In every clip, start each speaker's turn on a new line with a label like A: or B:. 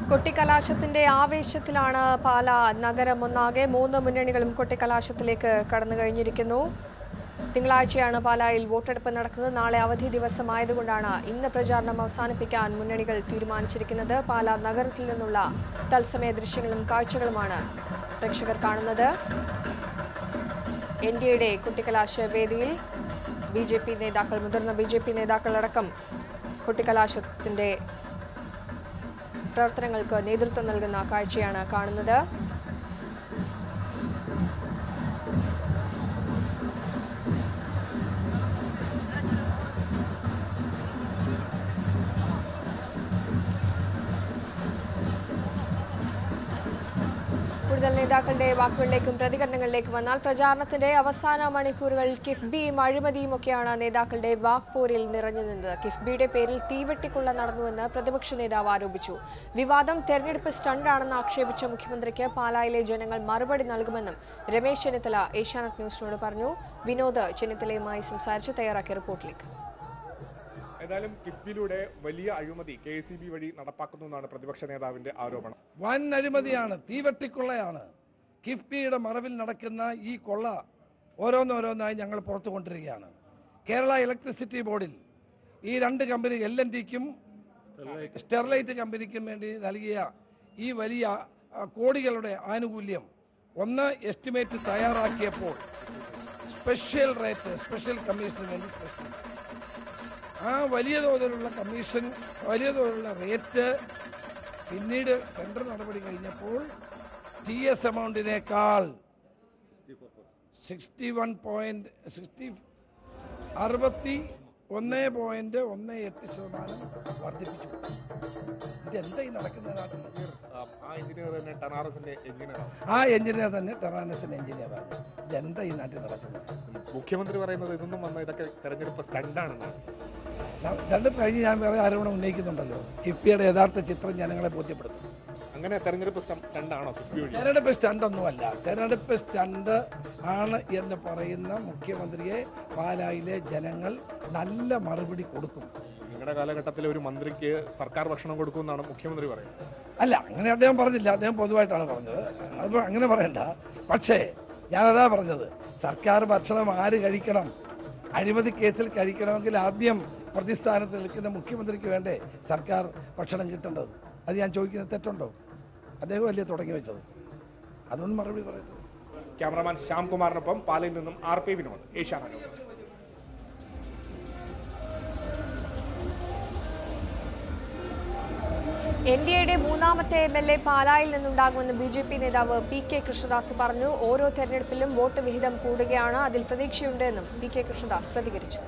A: കൊട്ടിക്കലാശത്തിന്റെ ആവേശത്തിലാണ് പാല നഗരം ഒന്നാകെ മൂന്ന് മുന്നണികളും കൊട്ടിക്കലാശത്തിലേക്ക് കടന്നു കഴിഞ്ഞിരിക്കുന്നു തിങ്കളാഴ്ചയാണ് പാലായിൽ വോട്ടെടുപ്പ് നടക്കുന്നത് നാളെ അവധി ദിവസമായതുകൊണ്ടാണ് ഇന്ന് പ്രചാരണം അവസാനിപ്പിക്കാൻ മുന്നണികൾ തീരുമാനിച്ചിരിക്കുന്നത് പാല നഗരത്തിൽ നിന്നുള്ള തത്സമയ ദൃശ്യങ്ങളും കാഴ്ചകളുമാണ് പ്രേക്ഷകർ കാണുന്നത് എൻ ഡി എയുടെ കുട്ടിക്കലാശ വേദിയിൽ ബി ജെ പി നേതാക്കൾ മുതിർന്ന ബി ജെ പി നേതാക്കളടക്കം കുട്ടിക്കലാശത്തിന്റെ പ്രവർത്തനങ്ങൾക്ക് നേതൃത്വം നൽകുന്ന കാഴ്ചയാണ് കാണുന്നത് കൂടുതൽ നേതാക്കളുടെ വാക്കുകളിലേക്കും പ്രതികരണങ്ങളിലേക്കും വന്നാൽ പ്രചാരണത്തിന്റെ അവസാന മണിക്കൂറുകൾ കിഫ്ബിയും അഴിമതിയും ഒക്കെയാണ് നേതാക്കളുടെ വാക്പോരിൽ നിറഞ്ഞു നിന്നത് കിഫ്ബിയുടെ പേരിൽ തീവെട്ടിക്കൊള്ള നടന്നുവെന്ന് പ്രതിപക്ഷ നേതാവ് ആരോപിച്ചു വിവാദം തെരഞ്ഞെടുപ്പ് സ്റ്റണ്ടാണെന്ന് ആക്ഷേപിച്ച മുഖ്യമന്ത്രിക്ക് പാലായിലെ ജനങ്ങൾ മറുപടി നൽകുമെന്നും രമേശ് ചെന്നിത്തല ഏഷ്യാനെറ്റ് ന്യൂസിനോട് പറഞ്ഞു വിനോദ് ചെന്നിത്തലയുമായി സംസാരിച്ച് തയ്യാറാക്കിയ റിപ്പോർട്ടിലേക്ക്
B: ഏതായാലും കിഫ്ബിലൂടെ വലിയ അഴിമതി കെ എസ് ബി വഴി നടപ്പാക്കുന്നു എന്നാണ് പ്രതിപക്ഷ നേതാവിന്റെ ആരോപണം
C: വൻ അഴിമതിയാണ് തീവെട്ടിക്കൊള്ളയാണ് കിഫ്ബിയുടെ മറവിൽ നടക്കുന്ന ഈ കൊള്ള ഓരോന്നോരോന്നായി ഞങ്ങൾ പുറത്തു കൊണ്ടിരിക്കുകയാണ് കേരള ഇലക്ട്രിസിറ്റി ബോർഡിൽ ഈ രണ്ട് കമ്പനി എൽ എൻ ടിക്കും സ്റ്റെർലൈറ്റ് കമ്പനിക്കും വേണ്ടി നൽകിയ ഈ വലിയ ആ, കോടികളുടെ ആനുകൂല്യം ഒന്ന് എസ്റ്റിമേറ്റ് തയ്യാറാക്കിയപ്പോൾ സ്പെഷ്യൽ റേറ്റ് സ്പെഷ്യൽ കമ്മീഷന് വേണ്ടി സ്പെഷ്യൽ ആ വലിയ തോതിലുള്ള കമ്മീഷൻ വലിയ തോതിലുള്ള റേറ്റ് പിന്നീട് ടെൻഡർ നടപടി കഴിഞ്ഞപ്പോൾ ടി എസ് എമൗണ്ടിനേക്കാൾ സിക്സ്റ്റി വൺ പോയിന്റ് സിക്സ്റ്റി അറുപത്തി ഒന്ന് പോയിന്റ് ഒന്ന് എട്ട് ശതമാനം വർദ്ധിപ്പിച്ചു ഇതെന്താ ഈ നടക്കുന്ന നാട്ടിൽ
B: ആ, ആ എഞ്ചിനീയർ തന്നെ ടനാറസിന്റെ എഞ്ചിനീയറാണ്
C: ആ എഞ്ചിനീയർ തന്നെ ടെറാനസിന്റെ എഞ്ചിനീയറാണ് ഇതെന്താ ഈ നാട്ടിൽ നടക്കുന്നത്
B: മുഖ്യമന്ത്രി പറയുന്നത് ഇതൊന്നും വന്ന ഇതൊക്കെ തെരഞ്ഞെടുപ്പ് സ്റ്റണ്ടാണെന്നാണ്
C: ന- രണ്ട് കഴിഞ്ഞ് ഞാൻ വേറെ ആരോപണം ഉന്നയിക്കുന്നുണ്ടല്ലോ കിഫ്ബിയുടെ യഥാർത്ഥ ചിത്രം ജനങ്ങളെ ബോധ്യപ്പെടുത്തും
B: അങ്ങനെ തെരഞ്ഞെടുപ്പ് സ്റ്റണ്ടാണോ കിഫ്ബി വഴി
C: തെരഞ്ഞെടുപ്പ് സ്റ്റണ്ട് ഒന്നുമല്ല തെരഞ്ഞെടുപ്പ് സ്റ്റണ്ട് ആണ് എന്ന് പറയുന്ന മുഖ്യമന്ത്രിയെ പാലായിലെ ജനങ്ങൾ നല്ല മറുപടി കൊടുക്കും
B: നിങ്ങളുടെ കാലഘട്ടത്തിലെ ഒരു മന്ത്രിക്ക് സർക്കാർ ഭക്ഷണം കൊടുക്കുമെന്നാണ് മുഖ്യമന്ത്രി പറയുന്നത്
C: അല്ല അങ്ങനെ അദ്ദേഹം പറഞ്ഞില്ല അദ്ദേഹം പൊതുവായിട്ടാണ് പറഞ്ഞത് അത് അങ്ങനെ പറയണ്ട പക്ഷേ ഞാനതാ പറഞ്ഞത് സർക്കാർ ഭക്ഷണം ആര് കഴിക്കണം അഴിമതി കേസിൽ കഴിക്കണമെങ്കിൽ ആദ്യം പ്രതിസ്ഥാനത്ത് നിൽക്കുന്ന മുഖ്യമന്ത്രിക്ക് വേണ്ടേ സർക്കാർ ഭക്ഷണം കിട്ടേണ്ടത് അത് ഞാൻ ചോദിക്കുന്നത് തെറ്റുണ്ടോ അദ്ദേഹം അല്ലേ തുടങ്ങി വെച്ചത് അതുകൊണ്ട് മറുപടി പറയുന്നത്
B: ക്യാമറമാൻ ശ്യാം കുമാറിനൊപ്പം പാലയിൽ നിന്നും R P Vinod Asianet
A: N D എയുടെ മൂന്നാമത്തെ എം എൽ എ പാലായിൽ നിന്നുണ്ടാകുമെന്ന് ബി ജെ പി നേതാവ് പി കെ കൃഷ്ണദാസ് പറഞ്ഞു ഓരോ തെരഞ്ഞെടുപ്പിലും വോട്ട് വിഹിതം കൂടുകയാണ് അതിൽ പ്രതീക്ഷയുണ്ട് എന്നും പി കെ കൃഷ്ണദാസ് പ്രതികരിച്ചു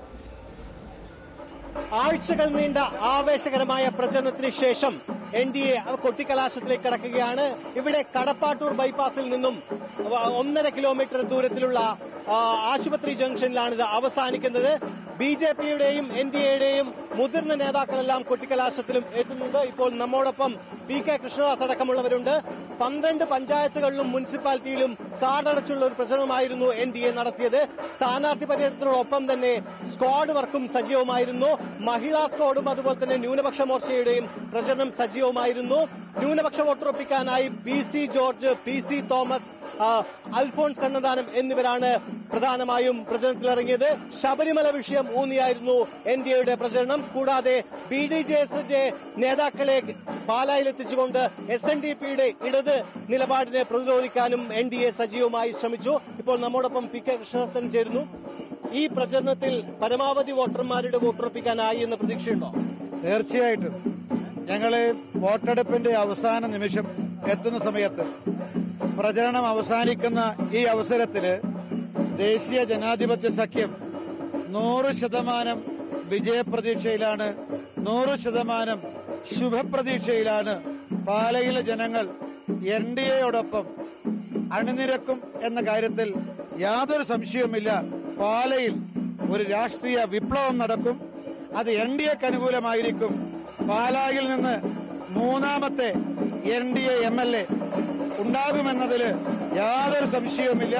D: ആഴ്ചകൾ നീണ്ട ആവേശകരമായ പ്രചരണത്തിന് ശേഷം എൻ ഡി എ കൊട്ടിക്കലാശത്തിലേക്ക് കടക്കുകയാണ് ഇവിടെ കടപ്പാട്ടൂർ ബൈപ്പാസിൽ നിന്നും വ- ഒന്നര കിലോമീറ്റർ ദൂരത്തിലുള്ള ആ, ആശുപത്രി ജംഗ്ഷനിലാണിത് അവസാനിക്കുന്നത് ബി ജെ പിയുടെയും എൻ ഡി എയുടെയും മുതിർന്ന നേതാക്കളെല്ലാം കൊട്ടിക്കലാശത്തിലും എത്തുന്നുണ്ട് ഇപ്പോൾ നമ്മോടൊപ്പം പി കെ കൃഷ്ണദാസ് അടക്കമുള്ളവരുണ്ട് പന്ത്രണ്ട് പഞ്ചായത്തുകളിലും മുനിസിപ്പാലിറ്റിയിലും കാടടച്ചുള്ള ഒരു പ്രചരണമായിരുന്നു എൻ ഡി എ നടത്തിയത് സ്ഥാനാർത്ഥി പര്യടനത്തിനോടൊപ്പം തന്നെ സ്ക്വാഡ് വർക്കും സജീവമായിരുന്നു മഹിളാ സ്ക്വാഡും അതുപോലെ തന്നെ ന്യൂനപക്ഷ മോർച്ചയുടെയും പ്രചരണം സജീവമായിരുന്നു ന്യൂനപക്ഷ വോട്ടുറപ്പിക്കാനായി P C George P C Thomas ആ, അൽഫോൺസ് കണ്ണന്താനം എന്നിവരാണ് പ്രധാനമായും പ്രചരണത്തിലിറങ്ങിയത് ശബരിമല വിഷയം ഊന്നിയായിരുന്നു എൻ ഡി എയുടെ പ്രചരണം കൂടാതെ ബി ഡി ജെ എസിന്റെ നേതാക്കളെ പാലായിലെത്തിച്ചുകൊണ്ട് എസ് എൻ ഡി പിയുടെ ഇടത് നിലപാടിനെ പ്രതിരോധിക്കാനും എൻ ഡി എ സജീവമായി ശ്രമിച്ചു ഇപ്പോൾ നമ്മോടൊപ്പം പി കെ കൃഷ്ണദാസൻ ചേരുന്നു ഈ പ്രചരണത്തിൽ പരമാവധി വോട്ടർമാരുടെ വോട്ടുറപ്പിക്കാനായി എന്ന പ്രതീക്ഷയുണ്ടോ
E: തീർച്ചയായിട്ടും ഞങ്ങള് വോട്ടെടുപ്പിന്റെ അവസാന നിമിഷം എത്തുന്ന സമയത്ത് പ്രചരണം അവസാനിക്കുന്ന ഈ അവസരത്തില് ദേശീയ ജനാധിപത്യ സഖ്യം നൂറ് ശതമാനം വിജയപ്രതീക്ഷയിലാണ് നൂറ് ശതമാനം ശുഭപ്രതീക്ഷയിലാണ് പാലയിലെ ജനങ്ങൾ എൻ ഡി എയോടൊപ്പം അണിനിരക്കും എന്ന കാര്യത്തിൽ യാതൊരു സംശയവുമില്ല പാലയിൽ ഒരു രാഷ്ട്രീയ വിപ്ലവം നടക്കും അത് എൻ ഡി എക്ക് അനുകൂലമായിരിക്കും പാലായിൽ നിന്ന് മൂന്നാമത്തെ N D A M L A ഉണ്ടാകുമെന്നതിൽ യാതൊരു സംശയവുമില്ല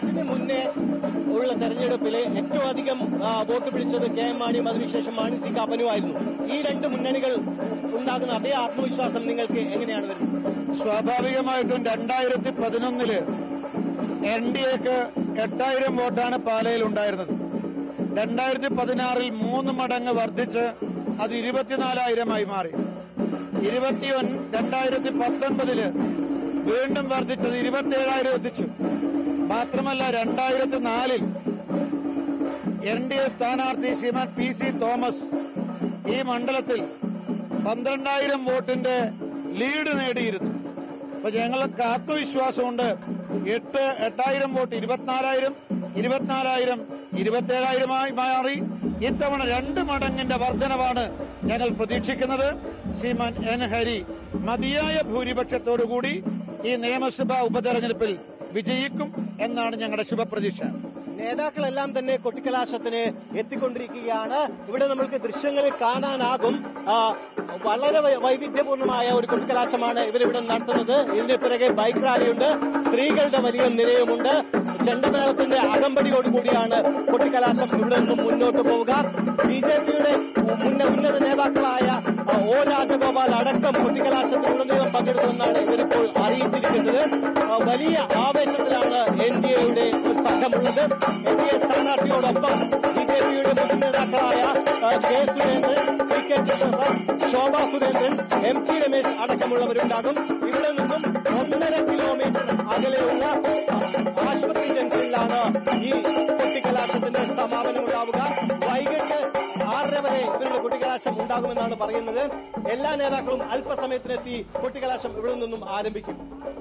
D: ഇതിന് മുന്നേ ഉള്ള തെരഞ്ഞെടുപ്പിൽ ഏറ്റവും അധികം ആ, വോട്ട് പിടിച്ചത് കെ എം മാണിയും അതിനുശേഷം മാണി സി കാപ്പനുമായിരുന്നു ഈ രണ്ട് മുന്നണികൾ ഉണ്ടാകുന്ന അതേ ആത്മവിശ്വാസം നിങ്ങൾക്ക് എങ്ങനെയാണ് വരുന്നത്
E: സ്വാഭാവികമായിട്ടും രണ്ടായിരത്തി പതിനൊന്നില് എൻ ഡി എക്ക് എട്ടായിരം വോട്ടാണ് പാലയിൽ ഉണ്ടായിരുന്നത് രണ്ടായിരത്തി പതിനാറിൽ മൂന്ന് മടങ്ങ് വർദ്ധിച്ച് അത് ഇരുപത്തിനാലായിരമായി മാറി ഇരുപത്തി രണ്ടായിരത്തി പത്തൊൻപതില് വീണ്ടും വർദ്ധിച്ചത് ഇരുപത്തിയേഴായിരം എത്തിച്ചു മാത്രമല്ല രണ്ടായിരത്തി നാലിൽ എൻ ഡി എ സ്ഥാനാർത്ഥി ശ്രീമാൻ പി സി തോമസ് ഈ മണ്ഡലത്തിൽ പന്ത്രണ്ടായിരം വോട്ടിന്റെ ലീഡ് നേടിയിരുന്നു അപ്പൊ ഞങ്ങൾക്ക് ആത്മവിശ്വാസമുണ്ട് എട്ട് എട്ടായിരം വോട്ട് ഇരുപത്തിനാലായിരം ഇരുപത്തിനാലായിരം ഇരുപത്തിയേഴായിരമായി മാറി ഇത്തവണ രണ്ട് മടങ്ങിന്റെ വർധനവാണ് ഞങ്ങൾ പ്രതീക്ഷിക്കുന്നത് ശ്രീമാൻ എൻ ഹരി മതിയായ ഭൂരിപക്ഷത്തോടുകൂടി ഈ നിയമസഭാ ഉപതെരഞ്ഞെടുപ്പിൽ വിജയിക്കും എന്നാണ് ഞങ്ങളുടെ ശുഭപ്രതീക്ഷ
D: നേതാക്കളെല്ലാം തന്നെ കൊട്ടിക്കലാശത്തിന് എത്തിക്കൊണ്ടിരിക്കുകയാണ് ഇവിടെ നമ്മൾക്ക് ദൃശ്യങ്ങളിൽ കാണാനാകും ആ, വളരെ വൈ- വൈവിധ്യപൂർണമായ ഒരു കൊട്ടിക്കലാശമാണ് ഇവരിവിടെ നടത്തുന്നത് ഇതിന് പിറകെ ബൈക്ക് റാലിയുണ്ട് സ്ത്രീകളുടെ വലിയ നിരയുമുണ്ട് ചെണ്ടമേളത്തിന്റെ അകമ്പടിയോടുകൂടിയാണ് കൊട്ടിക്കലാശം ഇവിടെ നിന്നും മുന്നോട്ട് പോവുക ബി ജെ പിയുടെ മുന്ന ഉന്നത നേതാക്കളായ ആ, ഒ രാജഗോപാൽ അടക്കം കൊട്ടിക്കലാശത്തിലുടനീളം പങ്കെടുക്കുമെന്നാണ് ഇവരിപ്പോൾ അറിയിച്ചിരിക്കുന്നത് ആ, വലിയ ആവേശത്തിലാണ് എൻ ഡി എയുടെ ഒരു സംഘമുള്ളത് എൻ ഡി എ സ്ഥാനാർത്ഥിയോടൊപ്പം ബി ജെ പിയുടെ മുൻ നേതാക്കളായ ആ, കെ സുരേന്ദ്രൻ പി കെ ചിത്രസർ ശോഭാ സുരേന്ദ്രൻ എം ടി രമേശ് അടക്കമുള്ളവരുണ്ടാകും ഇവിടെ നിന്നും ഒന്നര കിലോമീറ്റർ അകലെയുള്ള ആശുപത്രി ജംഗ്ഷനിലാണ് ഈ കൊട്ടിക്കലാശത്തിന്റെ സമാപനം ഉണ്ടാവുക വൈകിട്ട് ആറര വരെ ഇവരുടെ കൊട്ടിക്കലാശം ഉണ്ടാകുമെന്നാണ് പറയുന്നത് എല്ലാ നേതാക്കളും അല്പസമയത്തിനെത്തി കൊട്ടിക്കലാശം ഇവിടെ നിന്നും ആരംഭിക്കും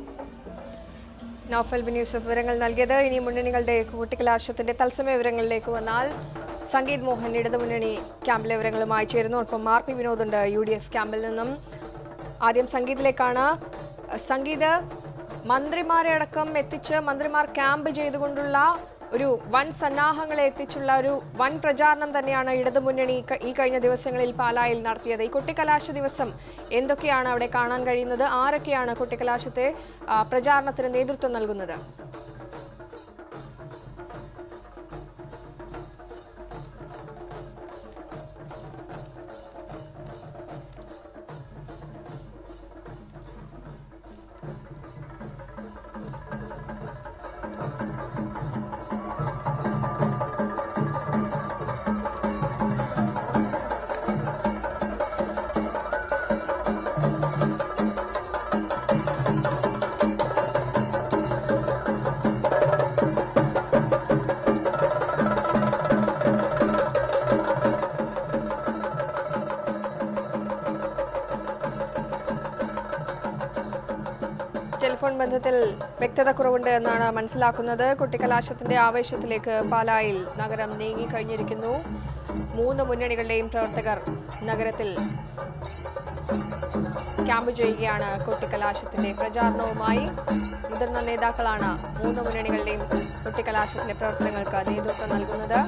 A: നൌഫൽ ബിൻ യൂസഫ് വിവരങ്ങൾ നൽകിയത് ഇനി മുന്നണികളുടെ കൂട്ടിക്കലാശത്തിന്റെ തത്സമയ വിവരങ്ങളിലേക്ക് വന്നാൽ സംഗീത് മോഹൻ ഇടതുമുന്നണി ക്യാമ്പിലെ വിവരങ്ങളുമായി ചേരുന്നു ഒപ്പം ആർ പി വിനോദുണ്ട് യു ഡി എഫ് ക്യാമ്പിൽ നിന്നും ആദ്യം സംഗീതിലേക്കാണ് സംഗീത് മന്ത്രിമാരെ അടക്കം എത്തിച്ച് മന്ത്രിമാർ ക്യാമ്പ് ചെയ്തുകൊണ്ടുള്ള ഒരു വൻ സന്നാഹങ്ങളെ എത്തിച്ചുള്ള ഒരു വൻ പ്രചാരണം തന്നെയാണ് ഇടതുമുന്നണി ക- ഈ കഴിഞ്ഞ ദിവസങ്ങളിൽ പാലായിൽ നടത്തിയത് ഈ കൊട്ടിക്കലാശ ദിവസം എന്തൊക്കെയാണ് അവിടെ കാണാൻ കഴിയുന്നത് ആരൊക്കെയാണ് കൊട്ടിക്കലാശത്തെ ആ, പ്രചാരണത്തിന് നേതൃത്വം നൽകുന്നത് ടെലിഫോൺ ബന്ധത്തിൽ വ്യക്തത കുറവുണ്ട് എന്നാണ് മനസ്സിലാക്കുന്നത് കുട്ടിക്കലാശത്തിന്റെ ആവേശത്തിലേക്ക് പാലായിൽ നഗരം നീങ്ങിക്കഴിഞ്ഞിരിക്കുന്നു മൂന്ന് മുന്നണികളുടെയും പ്രവർത്തകർ നഗരത്തിൽ ക്യാമ്പ് ചെയ്യുകയാണ് കൊട്ടിക്കലാശത്തിന്റെ പ്രചാരണവുമായി മുതിർന്ന നേതാക്കളാണ് മൂന്ന് മുന്നണികളുടെയും കൊട്ടിക്കലാശത്തിന്റെ പ്രവർത്തനങ്ങൾക്ക് നേതൃത്വം നൽകുന്നത്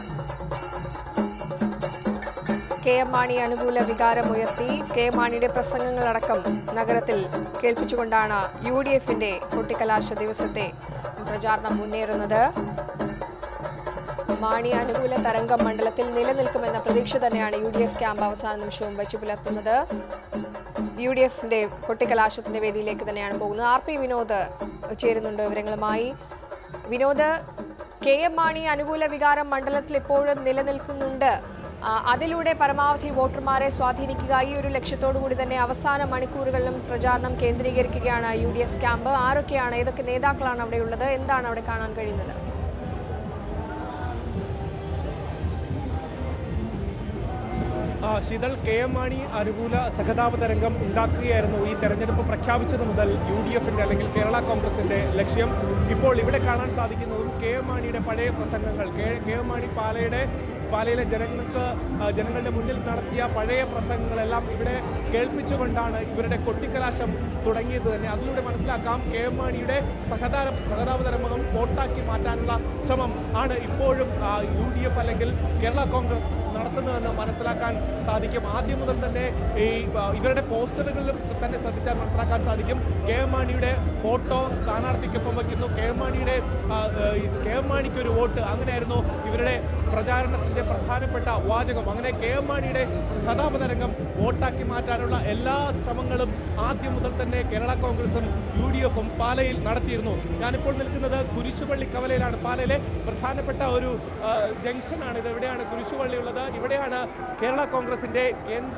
A: കെ എം മാണി അനുകൂല വികാരം ഉയർത്തി കെ എം മാണിയുടെ പ്രസംഗങ്ങളടക്കം നഗരത്തിൽ കേൾപ്പിച്ചുകൊണ്ടാണ് യു ഡി എഫിന്റെ കൊട്ടിക്കലാശ ദിവസത്തെ പ്രചാരണം മുന്നേറുന്നത് മാണി അനുകൂല തരംഗം മണ്ഡലത്തിൽ നിലനിൽക്കുമെന്ന പ്രതീക്ഷ തന്നെയാണ് യു ഡി എഫ് ക്യാമ്പ് അവസാന നിമിഷവും വെച്ചു പുലർത്തുന്നത് യു ഡി എഫിന്റെ കൊട്ടിക്കലാശത്തിന്റെ വേദിയിലേക്ക് തന്നെയാണ് പോകുന്നത് ആർ പി വിനോദ് ചേരുന്നുണ്ട് വിവരങ്ങളുമായി വിനോദ് കെ എം മാണി അനുകൂല വികാരം മണ്ഡലത്തിൽ ഇപ്പോഴും നിലനിൽക്കുന്നുണ്ട് ആ, അതിലൂടെ പരമാവധി വോട്ടർമാരെ സ്വാധീനിക്കുക ഈ ഒരു ലക്ഷ്യത്തോടു കൂടി തന്നെ അവസാന മണിക്കൂറുകളിലും പ്രചാരണം കേന്ദ്രീകരിക്കുകയാണ് യു ഡി എഫ് ക്യാമ്പ് ആരൊക്കെയാണ് ഏതൊക്കെ നേതാക്കളാണ് അവിടെയുള്ളത് എന്താണ് അവിടെ കാണാൻ കഴിയുന്നത്
B: ആ, ശീതൾ കെ എം മാണി അനുകൂല സഹതാപ തരംഗം ഉണ്ടാക്കുകയായിരുന്നു ഈ തെരഞ്ഞെടുപ്പ് പ്രഖ്യാപിച്ചത് മുതൽ യു ഡി എഫിന്റെ അല്ലെങ്കിൽ കേരള കോൺഗ്രസിന്റെ ലക്ഷ്യം ഇപ്പോൾ ഇവിടെ കാണാൻ സാധിക്കുന്നതും കെ എം മാണിയുടെ പഴയ പ്രസംഗങ്ങൾ കെ കെ എം മാണി പാലയുടെ പാലയിലെ ജനങ്ങൾക്ക് ആ, ജനങ്ങളുടെ മുന്നിൽ നടത്തിയ പഴയ പ്രസംഗങ്ങളെല്ലാം ഇവിടെ കേൾപ്പിച്ചുകൊണ്ടാണ് ഇവരുടെ കൊട്ടിക്കലാശം തുടങ്ങിയത് തന്നെ അതിലൂടെ മനസ്സിലാക്കാം കെ എം മാണിയുടെ സഹതാര സഹതാപതരമകം വോട്ടാക്കി മാറ്റാനുള്ള ശ്രമം ആണ് ഇപ്പോഴും യു ഡി എഫ് അല്ലെങ്കിൽ കേരള കോൺഗ്രസ് നടത്തുന്നതെന്ന് മനസ്സിലാക്കാൻ സാധിക്കും ആദ്യം മുതൽ തന്നെ ഈ ആ, ഇവരുടെ പോസ്റ്ററുകളിലും തന്നെ ശ്രദ്ധിച്ചാൽ മനസ്സിലാക്കാൻ സാധിക്കും കെ എം മാണിയുടെ ഫോട്ടോ സ്ഥാനാർത്ഥിക്കൊപ്പം വയ്ക്കുന്നു കെ എം മാണിയുടെ ആ, ആ, ഈ കെ എം മാണിക്ക് ഒരു വോട്ട് അങ്ങനെയായിരുന്നു ഇവരുടെ പ്രചാരണത്തിന്റെ പ്രധാനപ്പെട്ട വാചകം അങ്ങനെ കെ എം മാണിയുടെ സഹതാപതരംഗം വോട്ടാക്കി മാറ്റാനുള്ള എല്ലാ ശ്രമങ്ങളും ആദ്യം മുതൽ തന്നെ കേരള കോൺഗ്രസും യു ഡി എഫും പാലയിൽ നടത്തിയിരുന്നു ഞാനിപ്പോൾ നിൽക്കുന്നത് കുരിശുപള്ളി കവലയിലാണ് പാലയിലെ പ്രധാനപ്പെട്ട ഒരു ആ, ജംഗ്ഷനാണ് ഇത് എവിടെയാണ് കുരിശുപള്ളി ഉള്ളത് ഇവിടെയാണ് കേരള കോൺഗ്രസിന്റെ കേന്ദ്ര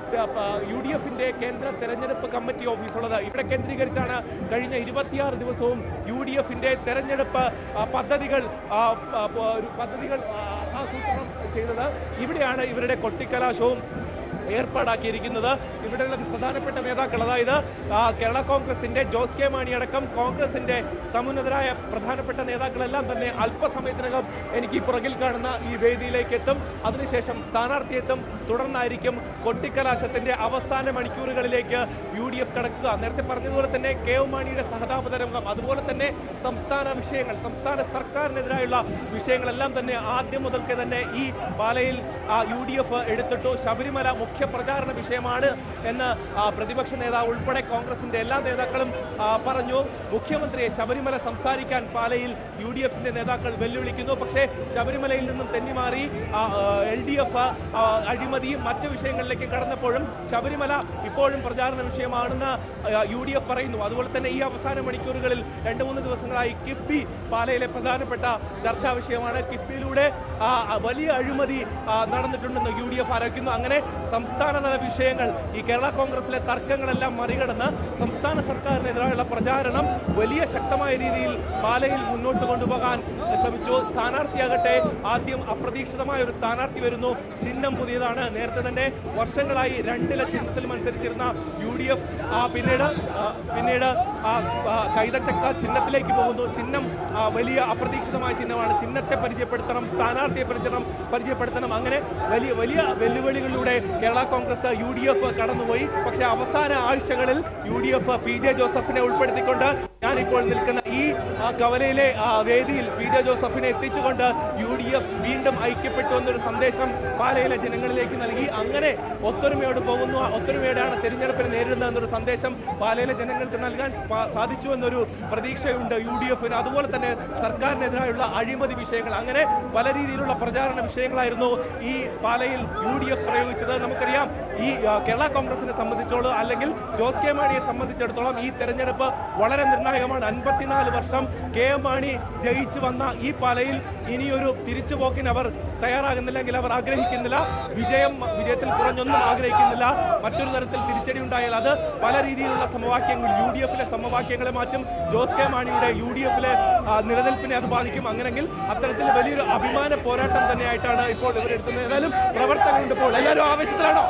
B: യു ഡി എഫിന്റെ കേന്ദ്ര തെരഞ്ഞെടുപ്പ് കമ്മിറ്റി ഓഫീസ് ഉള്ളത് ഇവിടെ കേന്ദ്രീകരിച്ചാണ് കഴിഞ്ഞ ഇരുപത്തിയാറ് ദിവസവും യു ഡി എഫിന്റെ തെരഞ്ഞെടുപ്പ് ആ, പദ്ധതികൾ ആ, ആ, ഒരു പദ്ധതികൾ ആ, ആസൂത്രണം ചെയ്തത് ഇവിടെയാണ് ഇവരുടെ കൊട്ടിക്കലാശവും ഏർപ്പാടാക്കിയിരിക്കുന്നത് ഇവിടെയുള്ള പ്രധാനപ്പെട്ട നേതാക്കൾ അതായത് ആ, കേരള കോൺഗ്രസിന്റെ ജോസ് കെ മാണി അടക്കം കോൺഗ്രസിന്റെ സമുന്നതരായ പ്രധാനപ്പെട്ട നേതാക്കളെല്ലാം തന്നെ അല്പസമയത്തിനകം എനിക്ക് ഈ പുറകിൽ കാണുന്ന ഈ വേദിയിലേക്ക് എത്തും അതിനുശേഷം സ്ഥാനാർത്ഥി എത്തും തുടർന്നായിരിക്കും കൊട്ടിക്കലാശത്തിന്റെ അവസാന മണിക്കൂറുകളിലേക്ക് യു ഡി എഫ് കടക്കുക നേരത്തെ പറഞ്ഞതുപോലെ തന്നെ കെ എം മാണിയുടെ സഹതാപതരംഗം അതുപോലെ തന്നെ സംസ്ഥാന വിഷയങ്ങൾ സംസ്ഥാന സർക്കാരിനെതിരായുള്ള വിഷയങ്ങളെല്ലാം തന്നെ ആദ്യം മുതൽക്ക് തന്നെ ഈ പാലയിൽ യു ഡി എഫ് എടുത്തിട്ടു ശബരിമല മുഖ്യ പ്രചാരണ വിഷയമാണ് എന്ന് ആ, പ്രതിപക്ഷ നേതാവ് ഉൾപ്പെടെ കോൺഗ്രസിന്റെ എല്ലാ നേതാക്കളും ആ, പറഞ്ഞു മുഖ്യമന്ത്രിയെ ശബരിമല സംസാരിക്കാൻ പാലയിൽ യു ഡി എഫിന്റെ നേതാക്കൾ വെല്ലുവിളിക്കുന്നു പക്ഷേ ശബരിമലയിൽ നിന്നും തെന്നിമാറി എൽ ഡി എഫ് അഴിമതിയും മറ്റ് വിഷയങ്ങളിലേക്ക് കടന്നപ്പോഴും ശബരിമല ഇപ്പോഴും പ്രചാരണ വിഷയമാണെന്ന് യു ഡി എഫ് പറയുന്നു അതുപോലെ തന്നെ ഈ അവസാന മണിക്കൂറുകളിൽ രണ്ട് മൂന്ന് ദിവസങ്ങളായി കിഫ്ബി പാലയിലെ പ്രധാനപ്പെട്ട ചർച്ചാ വിഷയമാണ് കിഫ്ബിയിലൂടെ ആ, ആ, വലിയ അഴിമതി ആ, നടന്നിട്ടുണ്ടെന്ന് യു ഡി എഫ് ആരോപിക്കുന്നു അങ്ങനെ സംസ്ഥാനതല വിഷയങ്ങൾ ഈ കേരള കോൺഗ്രസിലെ തർക്കങ്ങളെല്ലാം മറികടന്ന് സംസ്ഥാന സർക്കാരിനെതിരായുള്ള പ്രചാരണം വലിയ ശക്തമായ രീതിയിൽ പാലയിൽ മുന്നോട്ട് കൊണ്ടുപോകാൻ ശ്രമിച്ചു സ്ഥാനാർത്ഥിയാകട്ടെ ആദ്യം അപ്രതീക്ഷിതമായ ഒരു സ്ഥാനാർത്ഥി വരുന്നു ചിഹ്നം പുതിയതാണ് നേരത്തെ തന്നെ വർഷങ്ങളായി രണ്ടില ചിഹ്നത്തിൽ മത്സരിച്ചിരുന്ന യു ഡി എഫ് പിന്നീട് ആ, പിന്നീട് ആ, ആ, കൈതച്ചക്ക ചിഹ്നത്തിലേക്ക് പോകുന്നു ചിഹ്നം ആ, വലിയ അപ്രതീക്ഷിതമായ ചിഹ്നമാണ് ചിഹ്നത്തെ പരിചയപ്പെടുത്തണം സ്ഥാനാർത്ഥിയെ പരിചരണം പരിചയപ്പെടുത്തണം അങ്ങനെ വലിയ വലിയ വെല്ലുവിളികളിലൂടെ Kerala Congress U D F കടന്നുപോയി പക്ഷേ അവസാന ആഴ്ചകളിൽ U D F P J ജോസഫിനെ ഉൾപ്പെടുത്തിക്കൊണ്ട് ഞാനിപ്പോൾ നിൽക്കുന്ന ഈ ആ, കവലയിലെ ആ, വേദിയിൽ പി ജെ ജോസഫിനെ എത്തിച്ചുകൊണ്ട് യു ഡി എഫ് വീണ്ടും ഐക്യപ്പെട്ടു എന്നൊരു സന്ദേശം പാലയിലെ ജനങ്ങളിലേക്ക് നൽകി അങ്ങനെ ഒത്തൊരുമയോട് പോകുന്നു ആ ഒത്തൊരുമയോടെയാണ് തെരഞ്ഞെടുപ്പിനെ നേരിടുന്നത് എന്നൊരു സന്ദേശം പാലയിലെ ജനങ്ങൾക്ക് നൽകാൻ പ- സാധിച്ചു എന്നൊരു പ്രതീക്ഷയുണ്ട് യു ഡി എഫിന് അതുപോലെ തന്നെ സർക്കാരിനെതിരായുള്ള അഴിമതി വിഷയങ്ങൾ അങ്ങനെ പല രീതിയിലുള്ള പ്രചാരണ വിഷയങ്ങളായിരുന്നു ഈ പാലയിൽ യു ഡി എഫ് പ്രയോഗിച്ചത് നമുക്കറിയാം ഈ ആ, കേരള കോൺഗ്രസിനെ സംബന്ധിച്ചോളം അല്ലെങ്കിൽ ജോസ് കെ മാണിയെ സംബന്ധിച്ചിടത്തോളം ഈ തെരഞ്ഞെടുപ്പ് വളരെ നിർണായകമാണ് അൻപത്തിനാല് വർഷം കെ എം മാണി ജയിച്ചു വന്ന ഈ പാലയിൽ ഇനിയൊരു തിരിച്ചുപോക്കിന് അവർ തയ്യാറാകുന്നില്ലെങ്കിൽ അവർ ആഗ്രഹിക്കുന്നില്ല വിജയം വിജയത്തിൽ കുറഞ്ഞൊന്നും ആഗ്രഹിക്കുന്നില്ല മറ്റൊരു തരത്തിൽ തിരിച്ചടി ഉണ്ടായാൽ അത് പല രീതിയിലുള്ള സമവാക്യങ്ങൾ യു ഡി എഫിലെ സമവാക്യങ്ങളെ മാറ്റും ജോസ് കെ മാണിയുടെ യു ഡി എഫിലെ നിലനിൽപ്പിനെ അത് ബാധിക്കും അങ്ങനെങ്കിൽ അത്തരത്തിൽ വലിയൊരു അഭിമാന പോരാട്ടം തന്നെയായിട്ടാണ് ഇപ്പോൾ ഇവരെടുക്കുന്നത് ഏതായാലും പ്രവർത്തകരുണ്ട് ഇപ്പോൾ എല്ലാവരും ആവേശത്തിലാണോ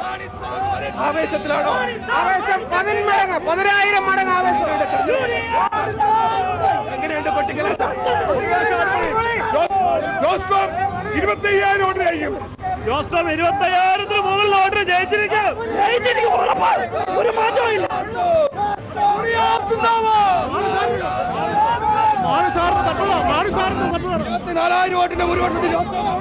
B: ആവേശത്തിലാണോ
F: ആവേശം പതിന്മടങ്ങ് പതിനായിരം മടങ്ങ് ആവേശമുണ്ട്
B: എങ്ങനെയുണ്ട് പട്ടികലാശം
F: ഇരുപത്തി അയ്യായിരം ഓർഡർ ചെയ്യും
G: ജോസ്റ്റോം ഇരുപത്തയ്യായിരത്തിന് മുകളിൽ ഓർഡർ ജയിച്ചിരിക്കും ജയിച്ചിരിക്കും ഉറപ്പാണ് ഒരു മാറ്റവും ഇല്ല
F: ഇരുപത്തിനാലായിരം വോട്ടിന്റെ ഒരു വോട്ടിന്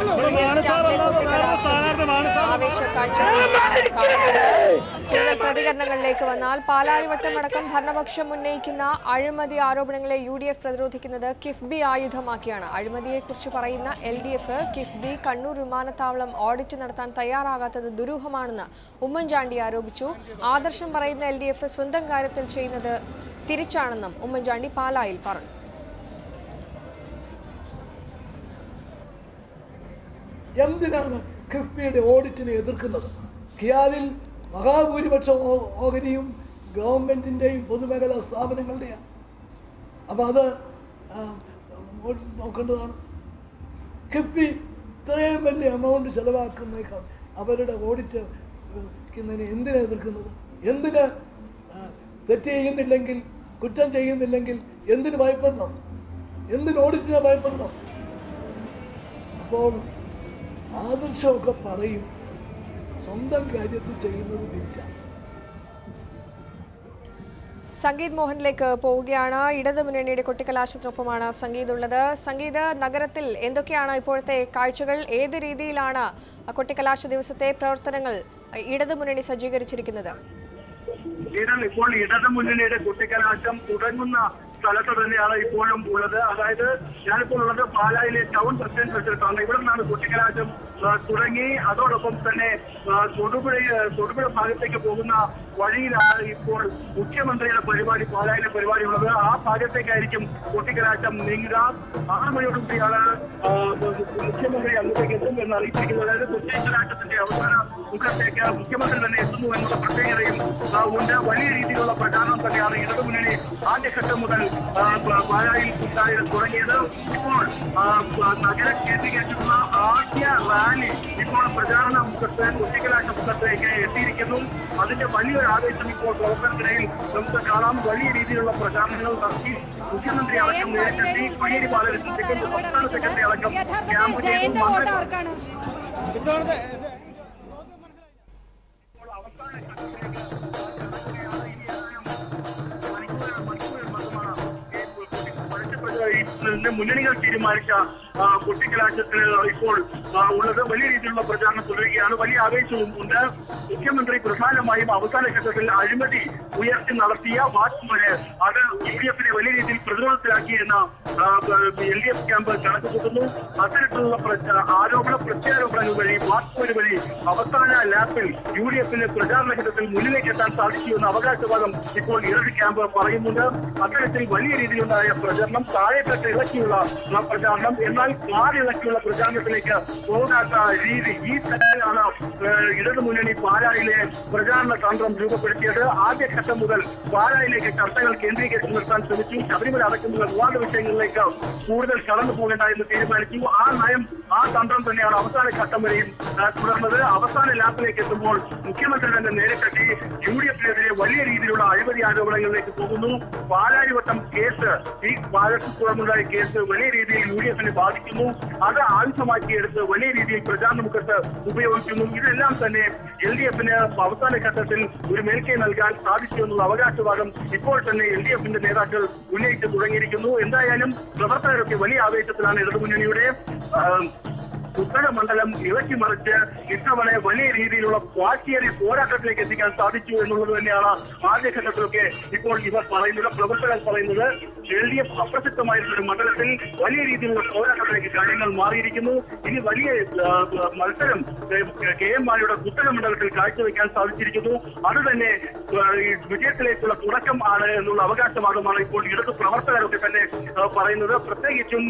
A: ആവേശക്കാഴ്ച കാണുന്നത് കൂടുതൽ പ്രതികരണങ്ങളിലേക്ക് വന്നാൽ പാലാരിവട്ടം അടക്കം ഭരണപക്ഷം ഉന്നയിക്കുന്ന അഴിമതി ആരോപണങ്ങളെ യു ഡി എഫ് പ്രതിരോധിക്കുന്നത് കിഫ്ബി ആയുധമാക്കിയാണ് അഴിമതിയെക്കുറിച്ച് പറയുന്ന L D F KIIFB Kannur വിമാനത്താവളം ഓഡിറ്റ് നടത്താൻ തയ്യാറാകാത്തത് ദുരൂഹമാണെന്ന് ഉമ്മൻചാണ്ടി ആരോപിച്ചു ആദർശം പറയുന്ന എൽ ഡി എഫ് സ്വന്തം കാര്യത്തിൽ ചെയ്യുന്നത് തിരിച്ചാണെന്നും ഉമ്മൻചാണ്ടി പാലായിൽ പറഞ്ഞു
H: എന്തിനാണ് കിഫ്ബിയുടെ ഓഡിറ്റിനെ എതിർക്കുന്നത് കിയാലിൽ മഹാഭൂരിപക്ഷം ഓ- ഓഹരിയും ഗവൺമെൻറ്റിൻ്റെയും പൊതുമേഖലാ സ്ഥാപനങ്ങളുടെയാണ് അപ്പോൾ അത് ആ, ഓഡിറ്റ് നോക്കേണ്ടതാണ് കിഫ്ബി ഇത്രയും വലിയ എമൗണ്ട് ചിലവാക്കുന്നേക്കാൾ അവരുടെ ഓഡിറ്റ് ക്കുന്നതിനെ എന്തിനാ എതിർക്കുന്നത് എന്തിന് ആ, തെറ്റ് ചെയ്യുന്നില്ലെങ്കിൽ കുറ്റം ചെയ്യുന്നില്ലെങ്കിൽ എന്തിന് ഭയപ്പെടണം എന്തിന് ഓഡിറ്റിനെ ഭയപ്പെടണം അപ്പോൾ ആദർശമൊക്കെ പറയും സ്വന്തം കാര്യത്തിൽ ചെയ്യുന്നത് തിരിച്ചാണ്
A: സംഗീത് മോഹനിലേക്ക് പോവുകയാണ് ഇടത് മുന്നണിയുടെ കൊട്ടിക്കലാശത്തിനൊപ്പമാണ് സംഗീത് ഉള്ളത് സംഗീത് നഗരത്തിൽ എന്തൊക്കെയാണ് ഇപ്പോഴത്തെ കാഴ്ചകൾ ഏത് രീതിയിലാണ് കൊട്ടിക്കലാശ ദിവസത്തെ പ്രവർത്തനങ്ങൾ ഇടത് മുന്നണി സജ്ജീകരിച്ചിരിക്കുന്നത്
I: ഇതിൽ ഇപ്പോൾ ഇടത് മുന്നണിയുടെ കുട്ടിക്കലാശം തുടങ്ങുന്ന സ്ഥലത്ത് തന്നെയാണ് ഇപ്പോഴും ഉള്ളത് അതായത് ഞാനിപ്പോൾ ഉള്ളത് പാലായിലെ ടൗൺ പ്രസിഡന്റ് വെച്ചിട്ടാണ് ഇവിടെ നിന്നാണ് കുട്ടിക്കലാശം ആ, തുടങ്ങി അതോടൊപ്പം തന്നെ ആ, തൊടുപുഴ തൊടുപുഴ ഭാഗത്തേക്ക് പോകുന്ന വഴിയിലാണ് ഇപ്പോൾ മുഖ്യമന്ത്രിയുടെ പരിപാടി പാലായിലെ പരിപാടി ഉള്ളത് ആ ഭാഗത്തേക്കായിരിക്കും കുട്ടിക്കലാശം നീങ്ങുക ആറ് മണിയോടുകൂടിയാണ് ആ, മുഖ്യമന്ത്രി അങ്ങോട്ടേക്ക് എത്തും എന്ന് അറിയിച്ചിരിക്കുന്നത് അതായത് കുട്ടിക്കലാശത്തിന്റെ അവസാന മുഖത്തേക്ക് മുഖ്യമന്ത്രി തന്നെ എത്തുന്നു എന്നുള്ള പ്രത്യേകതയും ആ, ഉണ്ട് വലിയ രീതിയിലുള്ള പ്രചാരണം തന്നെയാണ് ഇടതുമുന്നണി ആദ്യഘട്ടം മുതൽ ആ, പ- പാലായിൽ ഉണ്ടായി തുടങ്ങിയത് ഇപ്പോൾ ആ, പ- നഗരം കേന്ദ്രീകരിച്ചിട്ടുള്ള ആദ്യ റാലി ഇപ്പോൾ പ്രചാരണ മുഖത്ത് കുട്ടിക്കലാശ മുഖത്തേക്ക് എത്തിയിരിക്കുന്നു അതിന്റെ വലിയൊരു ആവേശം ഇപ്പോൾ പ്രവർത്തനത്തിനിടയിൽ നമുക്ക് കാണാം വലിയ രീതിയിലുള്ള പ്രചാരണങ്ങൾ നടത്തി മുഖ്യമന്ത്രി അടക്കം നേരിട്ടെത്തി കോടിയേരി ബാലകൃഷ്ണൻ സംസ്ഥാന സെക്രട്ടറി അടക്കം ക്യാമ്പ് ചെയ്തു മന്ത്രി ഇതിന്റെ മുന്നണികൾ തീരുമാനിച്ച ആ, കുട്ടിക്കലാശത്തിൽ ഇപ്പോൾ ആ, ഉള്ളത് വലിയ രീതിയിലുള്ള പ്രചാരണം തുടരുകയാണ് വലിയ ആവേശവും ഉണ്ട് മുഖ്യമന്ത്രി പ്രധാനമായും അവസാന ഘട്ടത്തിൽ അഴിമതി ഉയർത്തി നടത്തിയ വാക്മൂര് അത് യു ഡി എഫിനെ വലിയ രീതിയിൽ പ്രതിരോധത്തിലാക്കിയിരുന്ന എൽ ഡി എഫ് ക്യാമ്പ് കണക്ക് കൂട്ടുന്നു അത്തരത്തിലുള്ള പ്ര- ആരോപണ പ്രത്യാരോപണങ്ങൾ വഴി വാക്മൂര് വഴി അവസാന ലാപ്പിൽ യു ഡി എഫിന് പ്രചാരണ ഘട്ടത്തിൽ മുന്നിലേക്ക് എത്താൻ സാധിച്ചു എന്ന അവകാശവാദം ഇപ്പോൾ ഇടത് ക്യാമ്പ് പറയുന്നുണ്ട് അത്തരത്തിൽ വലിയ രീതിയിലുണ്ടായ പ്രചരണം താഴെത്തട്ട് ഇളക്കിയുള്ള ആ പ്രചാരണം എന്നാൽ കാറിളക്കിയുള്ള പ്രചാരണത്തിലേക്ക് പോകാത്ത രീതി ഈ തരത്തിലാണ് ഏഹ്, ഇടത് മുന്നണി പാലായിലെ പ്രചാരണ തന്ത്രം രൂപപ്പെടുത്തിയത് ആദ്യഘട്ടം മുതൽ പാലായിലേക്ക് ചർച്ചകൾ കേന്ദ്രീകരിച്ച് നിർത്താൻ ശ്രമിച്ചു ശബരിമല അടക്കമുള്ള വിവാദ വിഷയങ്ങളിലേക്ക് കൂടുതൽ കടന്നു പോകേണ്ട എന്ന് തീരുമാനിച്ചു ആ നയം ആ തന്ത്രം തന്നെയാണ് അവസാന ഘട്ടം വരെയും ആ, തുടർന്നത് അവസാന ലാപ്പിലേക്ക് എത്തുമ്പോൾ മുഖ്യമന്ത്രി തന്നെ നേരിട്ടെത്തി യു ഡി എഫിനെതിരെ വലിയ രീതിയിലുള്ള അഴിമതി ആരോപണങ്ങളിലേക്ക് പോകുന്നു പാലാരിവട്ടം കേസ് ഈ ബാലകൃഷ്ണപുറമുണ്ടായ കേസ് വലിയ രീതിയിൽ യു ഡി എഫിനെ ബാധിക്കുന്നു അത് ആയുധമാക്കിയെടുത്ത് വലിയ രീതിയിൽ പ്രചാരണ മുഖത്ത് ഉപയോഗിക്കുന്നു ഇതെല്ലാം തന്നെ എൽ ഡി എഫിന് അവസാന ഘട്ടത്തിൽ ഒരു മേൽക്കൈ നൽകാൻ സാധിച്ചു എന്നുള്ള അവകാശവാദം ഇപ്പോൾ തന്നെ എൽ ഡി എഫിന്റെ നേതാക്കൾ ഉന്നയിച്ചു തുടങ്ങിയിരിക്കുന്നു എന്തായാലും പ്രവർത്തകരൊക്കെ വലിയ ആവേശത്തിലാണ് ഇടതുമുന്നണിയുടെ ആ, ഉത്തര മണ്ഡലം ഇളക്കി മറിച്ച് ഇത്തവണ വലിയ രീതിയിലുള്ള പാർട്ടിയേറിയ പോരാട്ടത്തിലേക്ക് എത്തിക്കാൻ സാധിച്ചു എന്നുള്ളത് തന്നെയാണ് ആദ്യഘട്ടത്തിലൊക്കെ ഇപ്പോൾ ഇവർ പറയുന്നത് പ്രവർത്തകർ പറയുന്നത് എൽ ഡി എഫ് അപ്രസക്തമായിട്ടുള്ള ഒരു മണ്ഡലത്തിൽ വലിയ രീതിയിലുള്ള പോരാട്ടത്തിലേക്ക് കാര്യങ്ങൾ മാറിയിരിക്കുന്നു ഇനി വലിയ ആ, ആ, മത്സരം ഏ, കെ എം മാണിയുടെ ഉത്തര മണ്ഡലത്തിൽ കാഴ്ചവെക്കാൻ സാധിച്ചിരിക്കുന്നു അത് തന്നെ ആ, ഈ വിജയത്തിലേക്കുള്ള തുടക്കം ആണ് എന്നുള്ള അവകാശവാദമാണ് ഇപ്പോൾ ഇടത് പ്രവർത്തകരൊക്കെ തന്നെ ആ, പറയുന്നത് പ്രത്യേകിച്ചും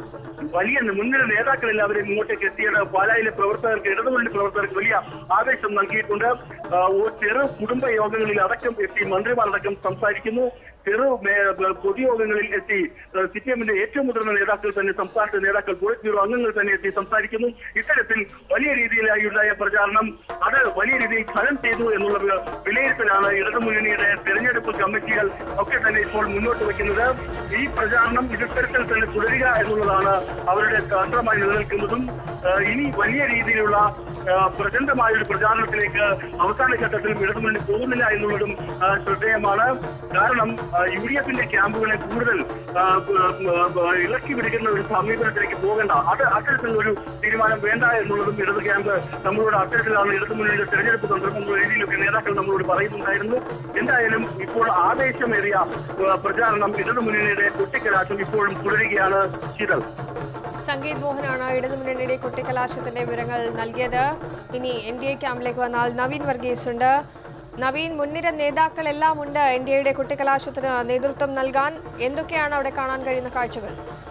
I: വലിയ മുൻനിര നേതാക്കൾ എല്ലാവരും ഇങ്ങോട്ടേക്ക് എത്തിയത് പാലായിലെ പ്രവർത്തകർക്ക് ഇടതുമുന്നണി പ്രവർത്തകർക്ക് വലിയ ആവേശം നൽകിയിട്ടുണ്ട് ആ, ഒരു ചെറു കുടുംബ യോഗങ്ങളിൽ അടക്കം എത്തി മന്ത്രിമാരടക്കം സംസാരിക്കുന്നു ചെറു മേ- പൊതുയോഗങ്ങളിൽ എത്തി സി പി എമ്മിന്റെ ഏറ്റവും മുതിർന്ന നേതാക്കൾ തന്നെ സംസ്ഥാനത്തെ നേതാക്കൾ പോളിറ്റ് ബ്യൂറോ അംഗങ്ങൾ തന്നെ എത്തി സംസാരിക്കുന്നു ഇത്തരത്തിൽ വലിയ രീതിയിലായി ഉണ്ടായ പ്രചാരണം അത് വലിയ രീതിയിൽ ഫലം ചെയ്തു എന്നുള്ള ഒരു വിലയിരുത്തലാണ് ഇടതുമുന്നണിയുടെ തെരഞ്ഞെടുപ്പ് കമ്മിറ്റികൾ ഒക്കെ തന്നെ ഇപ്പോൾ മുന്നോട്ട് വയ്ക്കുന്നത് ഈ പ്രചാരണം ഇത്തരത്തിൽ തന്നെ തുടരുക എന്നുള്ളതാണ് അവരുടെ തന്ത്രമായി നിലനിൽക്കുന്നതും ആ, ഇനി വലിയ രീതിയിലുള്ള ആ, പ്രചണ്ഡമായ ഒരു പ്രചാരണത്തിലേക്ക് അവസാന ഘട്ടത്തിൽ ഇടതുമുന്നണി പോകുന്നില്ല എന്നുള്ളതും ആ, ശ്രദ്ധേയമാണ് കാരണം യു ഡി എഫിന്റെ ക്യാമ്പുകളെ കൂടുതൽ ആ, ബ- ബ- ഇളക്കി വിടുന്ന ഒരു സമീപനത്തിലേക്ക് പോകേണ്ട അത് അത്തരത്തിലുള്ള ഒരു തീരുമാനം വേണ്ട എന്നുള്ളതും ഇടത് ക്യാമ്പ് നമ്മളോട് അത്തരത്തിലാണ് ഇടതുമുന്നണിയുടെ തെരഞ്ഞെടുപ്പ് തന്ത്രം എന്ന രീതിയിലൊക്കെ നേതാക്കൾ നമ്മളോട് പറയുന്നുണ്ടായിരുന്നു എന്തായാലും ഇപ്പോൾ ആവേശമേറിയ ആ, പ്രചാരണം ഇടതുമുന്നണിയുടെ കുട്ടിക്കലാശം ഇപ്പോഴും തുടരുകയാണ് ശീതൾ
A: സംഗീത് മോഹനാണ് ഇടതു മുന്നണിയുടെ കൊട്ടിക്കലാശത്തിന്റെ വിവരങ്ങൾ നൽകിയത് ഇനി എൻ ഡി എ ക്യാമ്പിലേക്ക് വന്നാൽ നവീൻ വർഗീസ് ഉണ്ട് നവീൻ മുൻനിര നേതാക്കളെല്ലാം ഉണ്ട് എൻ ഡി എയുടെ കുട്ടിക്കലാശത്തിന് നേതൃത്വം നൽകാൻ എന്തൊക്കെയാണ് അവിടെ കാണാൻ കഴിയുന്ന കാഴ്ചകൾ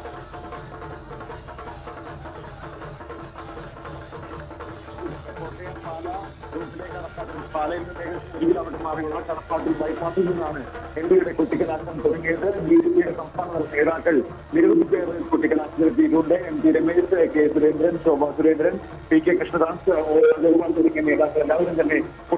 J: പാലയിൽ നിന്ന് അവിടെ മാറിയുള്ള കടപ്പാട്ടിൽ ബൈപ്പാസിൽ നിന്നാണ് എൻ ഡി എയുടെ കുട്ടിക്കലാശം തുടങ്ങിയത് ബി ജെ പിയുടെ സംസ്ഥാന നേതാക്കൾ നിരവധി പേർ കുട്ടിക്കലാശത്തിൽ എത്തിയിട്ടുണ്ട് M P Ramesh K Surendran Shobha Surendran P K Krishnadas ഓ, ജയകുമാർ തുടങ്ങിയ നേതാക്കൾ എല്ലാവരും തന്നെ കുട്ടിക്കലാശത്തിൽ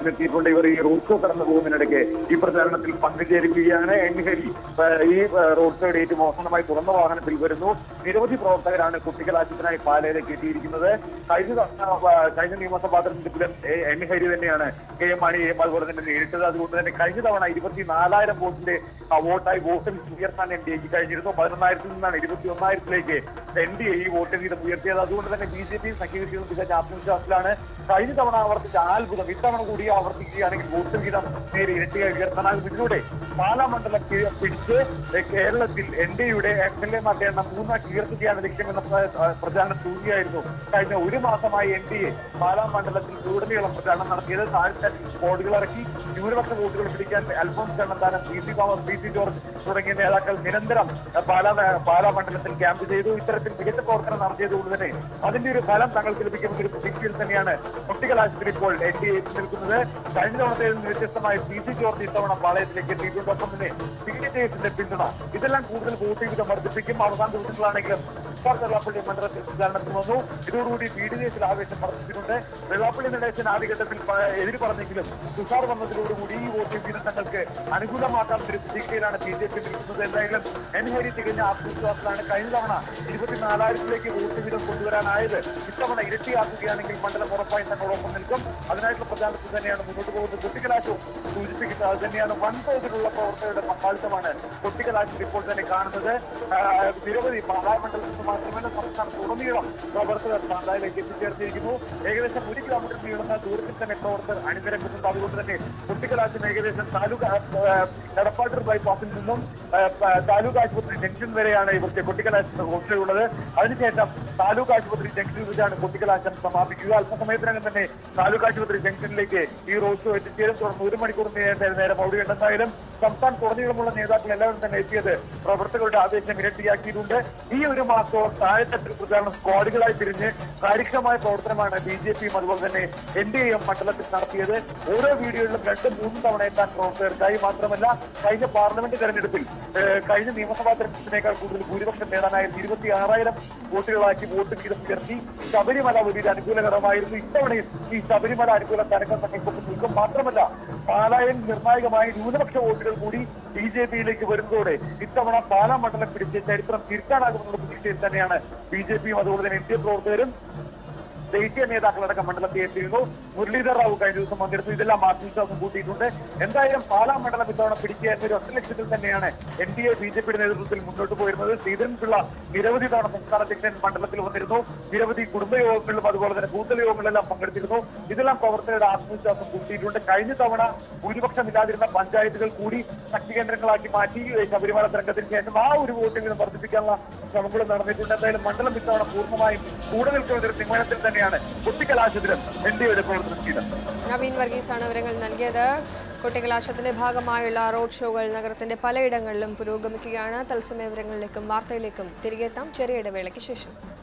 J: കൊട്ടിക്കലാശത്തിലെത്തിയിട്ടുണ്ട് ഇവർ ഈ റോഡ് ഷോ കടന്നു പോകുന്നതിനിടയ്ക്ക് ഈ പ്രചാരണത്തിൽ പങ്കുചേരുകയാണ് എൻഹരി ഏഹ്, ഈ ഏഹ്, റോഡ് ഷോയുടെ ഏറ്റവും അവസാനമായി തുറന്ന വാഹനത്തിൽ വരുന്നു നിരവധി പ്രവർത്തകരാണ് കുട്ടിക്കലാശത്തിനായി പാലയിലേക്ക് എത്തിയിരിക്കുന്നത് കഴിഞ്ഞ തവണ, ഏഹ്, കഴിഞ്ഞ നിയമസഭാ തെരഞ്ഞെടുപ്പിലും ഏഹ്, എൻഹരി തന്നെയാണ് കെ എം മാണിയെയും അതുപോലെ തന്നെ നേരിട്ടത് അതുകൊണ്ട് തന്നെ കഴിഞ്ഞ തവണ ഇരുപത്തിനാലായിരം വോട്ടിന്റെ ആ, വോട്ടായി വോട്ടിൽ ഉയർത്താൻ എൻ ഡി എക്ക് കഴിഞ്ഞിരുന്നു പതിനൊന്നായിരത്തിൽ നിന്നാണ് ഇരുപത്തി ഒന്നായിരത്തിലേക്ക് എൻ ഡി എ ഈ വോട്ട് വീതം ഉയർത്തിയത് അതുകൊണ്ട് തന്നെ ബി ജെ പി സഖ്യകക്ഷികളും തികഞ്ഞ ആത്മവിശ്വാസത്തിലാണ് കഴിഞ്ഞ തവണ ആവർത്തിച്ച അത്ഭുതം ഇത്തവണ കൂടി ആവർത്തിക്കുകയാണെങ്കിൽ വോട്ട് വീതം നേരെ ഇരട്ടിയായി ഉയർത്താനാകും ഇതിലൂടെ പാലാ മണ്ഡലം പി- പിടിച്ച് ഏ, കേരളത്തിൽ എൻ ഡി എയുടെ എം എൽ എമാരുടെ എണ്ണം മൂന്നാക്കി ഉയർത്തുകയാണ് ലക്ഷ്യമെന്ന പ്ര- ആ, പ്രചാരണം തൂങ്ങിയായിരുന്നു കഴിഞ്ഞ ഒരു മാസമായി എൻ ഡി എ പാലാ മണ്ഡലത്തിൽ ഉടനീളം പ്രചാരണം നടത്തിയത് താഴത്തെ ബോർഡുകൾ ഇറക്കി ന്യൂനപക്ഷ വോട്ടുകൾ പിടിക്കാൻ Alphons Kannanthanam P C Thomas P C George തുടങ്ങിയ നേതാക്കൾ നിരന്തരം ആ, പാലാ പാലാ മണ്ഡലത്തിൽ ക്യാമ്പ് ചെയ്തു ഇത്തരത്തിൽ മികച്ച പ്രവർത്തനം നടത്തിയതുകൊണ്ട് തന്നെ അതിന്റെ ഒരു ഫലം തങ്ങൾക്ക് ലഭിക്കുമെന്ന ഒരു പ്രതീക്ഷയിൽ തന്നെയാണ് കുട്ടികൾ ആശുപത്രി ഇപ്പോൾ എൻ ഡി എ നിൽക്കുന്നത് കഴിഞ്ഞ തവണത്തിൽ നിന്ന് വ്യത്യസ്തമായി പി സി ജോർജ് ഇത്തവണ പാളയത്തിലേക്ക് എത്തിയിട്ടുണ്ട് ഒപ്പം തന്നെ സി ഡി ജെ എസിന്റെ പിന്തുണ ഇതെല്ലാം കൂടുതൽ വോട്ട് വിധം വർദ്ധിപ്പിക്കും അവസാന ദിവസങ്ങളാണെങ്കിലും സർക്കാർ വെള്ളാപ്പള്ളി മണ്ഡലത്തിൽ പ്രചാരണത്തിൽ വന്നു ഇതോടുകൂടി ബി ഡി എസിൽ ആവേശം വർദ്ധിച്ചിട്ടുണ്ട് വെള്ളാപ്പള്ളി നടേശൻ ആദ്യഘട്ടത്തിൽ പ- എതിര് പറഞ്ഞെങ്കിലും തുഷാർ വന്നതിനോടുകൂടി ഈ വോട്ട് വിധം തങ്ങൾക്ക് അനുകൂലമാക്കാൻ ഒരു പ്രതീക്ഷയിലാണ് ബി ജെ പി നിൽക്കുന്നത് എന്തായാലും എൻ ഹരി തികഞ്ഞ ആത്മവിശ്വാസത്തിലാണ് കഴിഞ്ഞ തവണ ഇരുപത്തിനാലായിരത്തിലേക്ക് വോട്ട് വീതം കൊണ്ടുവരാനായത് ഇത്തവണ ഇരട്ടിയാക്കുകയാണെങ്കിൽ മണ്ഡലം ഉറപ്പായി തങ്ങളോടൊപ്പം നിൽക്കും അതിനായിട്ടുള്ള പ്രചാരണത്തിൽ തന്നെയാണ് മുന്നോട്ട് പോകുന്നത് കുട്ടിക്കലാശവും സൂചിപ്പിക്കുന്നത് അത് തന്നെയാണ് വൻതോതിലുള്ള പ്രവർത്തകരുടെ പങ്കാളിത്തമാണ് കുട്ടിക്കലാശത്തിൽ ഇപ്പോൾ തന്നെ കാണുന്നത് ആ, നിരവധി പാലാമണ്ഡലത്തിൽ നിന്ന് മാത്രമല്ല സംസ്ഥാനത്ത് ഉടനീളം പ്രവർത്തകർ പാലായിലേക്ക് എത്തിച്ചേർന്നിരിക്കുന്നു ഏകദേശം ഒരു കിലോമീറ്റർ നീളുന്ന ദൂരത്തിൽ തന്നെ പ്രവർത്തകർ അണിനിരക്കുന്നുണ്ട് അതുകൊണ്ട് തന്നെ കുട്ടിക്കലാശം ഏകദേശം താലൂക്ക് ആ, എടപ്പാട്ടൂർ ബൈപ്പാസിൽ നിന്നും ആ, ആ, താലൂക്ക് ആശുപത്രി ജംഗ്ഷൻ വരെയാണ് ഇവർക്ക് കുട്ടിക്കലാശത്തിന്റെ ഹോസ്റ്റലുള്ളത് അതിനുശേഷം താലൂക്ക് ആശുപത്രി ജംഗ്ഷനിൽ വെച്ചാണ് കുട്ടിക്കലാശം സമാപിക്കുക അല്പസമയത്തിനകം തന്നെ താലൂക്ക് ആശുപത്രി ജംഗ്ഷനിലേക്ക് ഈ റോഡ് ഷോ എത്തിച്ചേരും തുടർന്ന് ഒരു മണിക്കൂർ നേ- നേരം അവിടെ എന്തായാലും സംസ്ഥാനത്തുടനീളമുള്ള നേതാക്കൾ എല്ലാവരും തന്നെ എത്തിയത് പ്രവർത്തകരുടെ ആവേശം ഇരട്ടിയാക്കിയിട്ടുണ്ട് ഈ ഒരു മാസവും താഴെത്തട്ടിൽ പ്രചാരണം സ്ക്വാഡുകളായി തിരിഞ്ഞ് കാര്യക്ഷമമായ പ്രവർത്തനമാണ് ബി ജെ പിയും അതുപോലെ തന്നെ എൻ ഡി എയും മണ്ഡലത്തിൽ നടത്തിയത് ഓരോ വീഡിയോയിലും രണ്ടും മൂന്നും തവണ എത്താൻ പ്രവർത്തകർക്കായി മാത്രമല്ല കഴിഞ്ഞ പാർലമെന്റ് തെരഞ്ഞെടുപ്പിൽ ഏഹ്, കഴിഞ്ഞ നിയമസഭാ തെരഞ്ഞെടുപ്പിനേക്കാൾ കൂടുതൽ ഭൂരിപക്ഷം നേടാനായി ഇരുപത്തി ആറായിരം വോട്ടുകളാക്കി വോട്ട് വീതം ഉയർത്തി ശബരിമല വലിയൊരു അനുകൂലകരമായിരുന്നു ഇത്തവണയും ഈ ശബരിമല അനുകൂല തരംഗം തങ്ങൾക്കൊപ്പം നിൽക്കും മാത്രമല്ല പാലായിൽ നിർണായകമായി ന്യൂനപക്ഷ വോട്ടുകൾ കൂടി ബി ജെ പിയിലേക്ക് വരുന്നതോടെ ഇത്തവണ പാലാ മണ്ഡലം പിടിച്ച് ചരിത്രം തിരുത്താനാകുമെന്നുള്ള പ്രതീക്ഷയിൽ തന്നെയാണ് ബി ജെ പിയും അതുപോലെ തന്നെ എൻ ഡി എ പ്രവർത്തകരും ദേശീയ നേതാക്കളടക്കം മണ്ഡലത്തിൽ എത്തിയിരുന്നു മുരളീധർ റാവു കഴിഞ്ഞ ദിവസം പങ്കെടുത്തു ഇതെല്ലാം ആത്മവിശ്വാസം കൂട്ടിയിട്ടുണ്ട് എന്തായാലും പാലാ മണ്ഡലം ഇത്തവണ പിടിക്കുക എന്നൊരു ഒറ്റ ലക്ഷ്യത്തിൽ തന്നെയാണ് N D A B J പിയുടെ നേതൃത്വത്തിൽ മുന്നോട്ട് പോയിരുന്നത് ശ്രീധരൻപിള്ള നിരവധി തവണ സംസ്ഥാന അധ്യക്ഷൻ മണ്ഡലത്തിൽ വന്നിരുന്നു നിരവധി കുടുംബയോഗങ്ങളിലും അതുപോലെ തന്നെ കൂട്ടൽ യോഗങ്ങളിലെല്ലാം പങ്കെടുത്തിരുന്നു ഇതെല്ലാം പ്രവർത്തകരുടെ ആത്മവിശ്വാസം കൂട്ടിയിട്ടുണ്ട് കഴിഞ്ഞ തവണ ഭൂരിപക്ഷമില്ലാതിരുന്ന പഞ്ചായത്തുകൾ കൂടി ശക്തി കേന്ദ്രങ്ങളാക്കി മാറ്റി ഈ ശബരിമല തരംഗത്തിന് ശേഷം ആ ഒരു വോട്ട് വീതം വർദ്ധിപ്പിക്കാനുള്ള ശ്രമങ്ങളും നടന്നിട്ടുണ്ട് എന്തായാലും മണ്ഡലം ഇത്തവണ പൂർണ്ണമായും കൂടെ നിൽക്കുന്ന ഒരു തീരുമാനത്തിൽ തന്നെയാണ് കുട്ടിക്കലാശത്തിലും എൻ ഡി എയുടെ പ്രവർത്തനം ചെയ്തത്
A: നവീൻ വർഗീസാണ് വിവരങ്ങൾ നൽകിയത് കുട്ടികലാശത്തിന്റെ ഭാഗമായുള്ള റോഡ് ഷോകൾ നഗരത്തിന്റെ പലയിടങ്ങളിലും പുരോഗമിക്കുകയാണ് തത്സമയ വിവരങ്ങളിലേക്കും വാർത്തയിലേക്കും തിരികെ എത്താം ചെറിയ ഇടവേളയ്ക്ക് ശേഷം